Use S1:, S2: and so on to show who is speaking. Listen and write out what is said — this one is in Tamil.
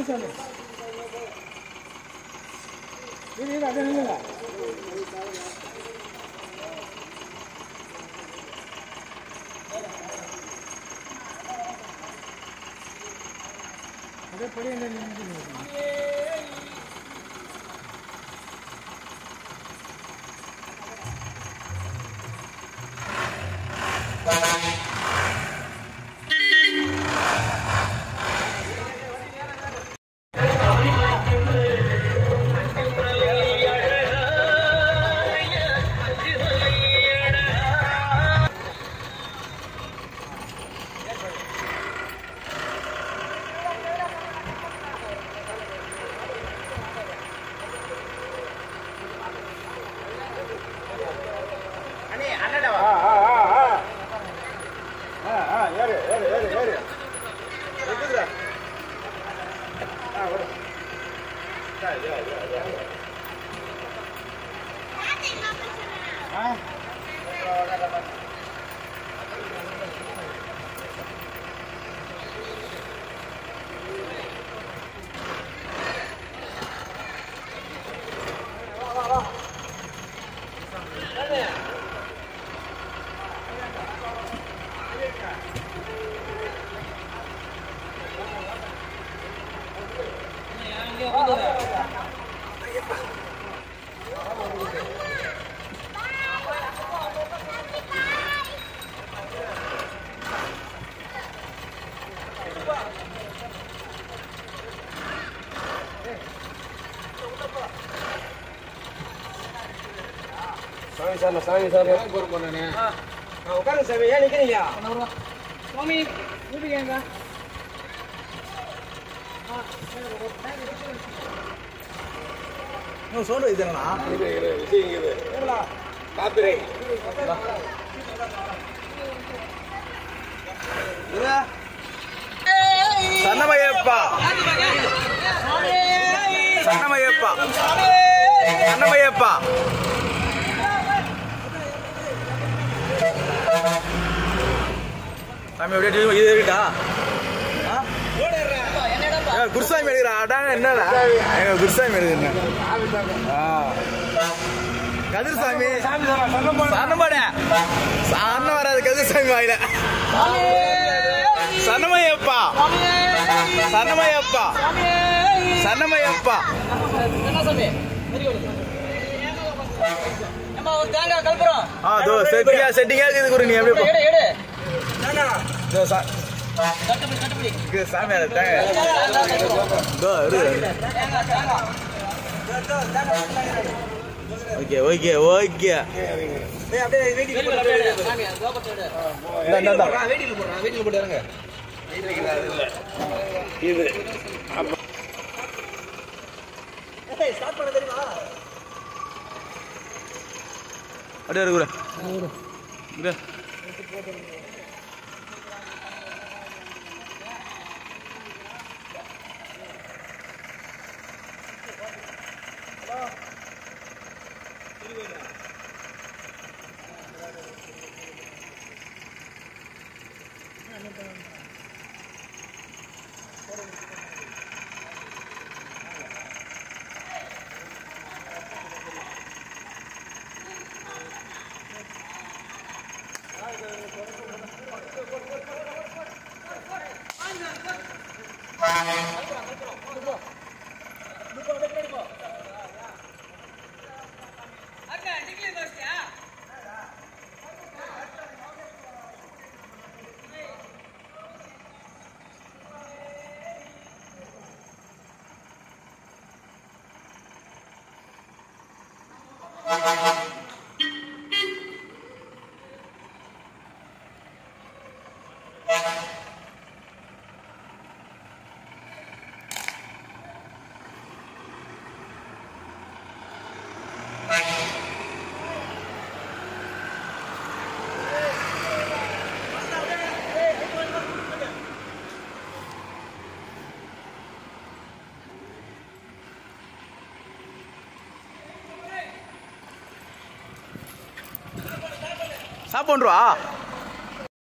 S1: சாமி இரு இரு அப்படியே நில்லுங்க அப்படியே படியே நின்று ஆ ஆ ஆ ஆ ஆ ஆ ஏறு ஏறு ஏறு ஏறு இருக்குதுடா ஆ விடு சரி, சரி, சரி, சரி. ஆ சாமி சாமி சாமி சாமி உட்காருங்க சாமி ஏன் நிக்கிறீங்க
S2: சுவாமி கூப்பிடுங்க
S1: இன்னும் சோண்டு வைத்தனா
S3: இது இது விஷயம் இது காப்பிரை
S1: சன்னமயப்பா சன்னமயப்பா சன்னமயப்பா சாமி அப்படியே இது இருக்கா ஆ? ஏ, குருசாமி எடுக்கிறா அடாங்க என்னடா எங்க குருசாமி எடுக்கிறேன் கதிர்சாமி சன்னமாட சன்னம் வராது கதிர்சாமி வாயில சன்னமயப்பா சன்னமயப்பா சன்னமயப்பா
S2: என்ன சாமி ஏம்மா ஒரு தேங்காய் கல்புரம்
S1: ஆ தோ செட்டிங்கா செட்டிங்கா இருக்குது குரு நீ அப்படியே போ.
S2: எடு எடு
S1: தோ, சா-
S2: கட்டுப்படி கட்டுப்படி
S1: இது சாமி அது தாங்க தோ இரு ஓகே ஓகே ஓகே
S2: சாமி கோபத்தை எடு
S1: இந்தா, இந்தா, இந்தா.
S3: இது
S1: அப்படியே இரு குரு இரு. சாப்பிட்ருவா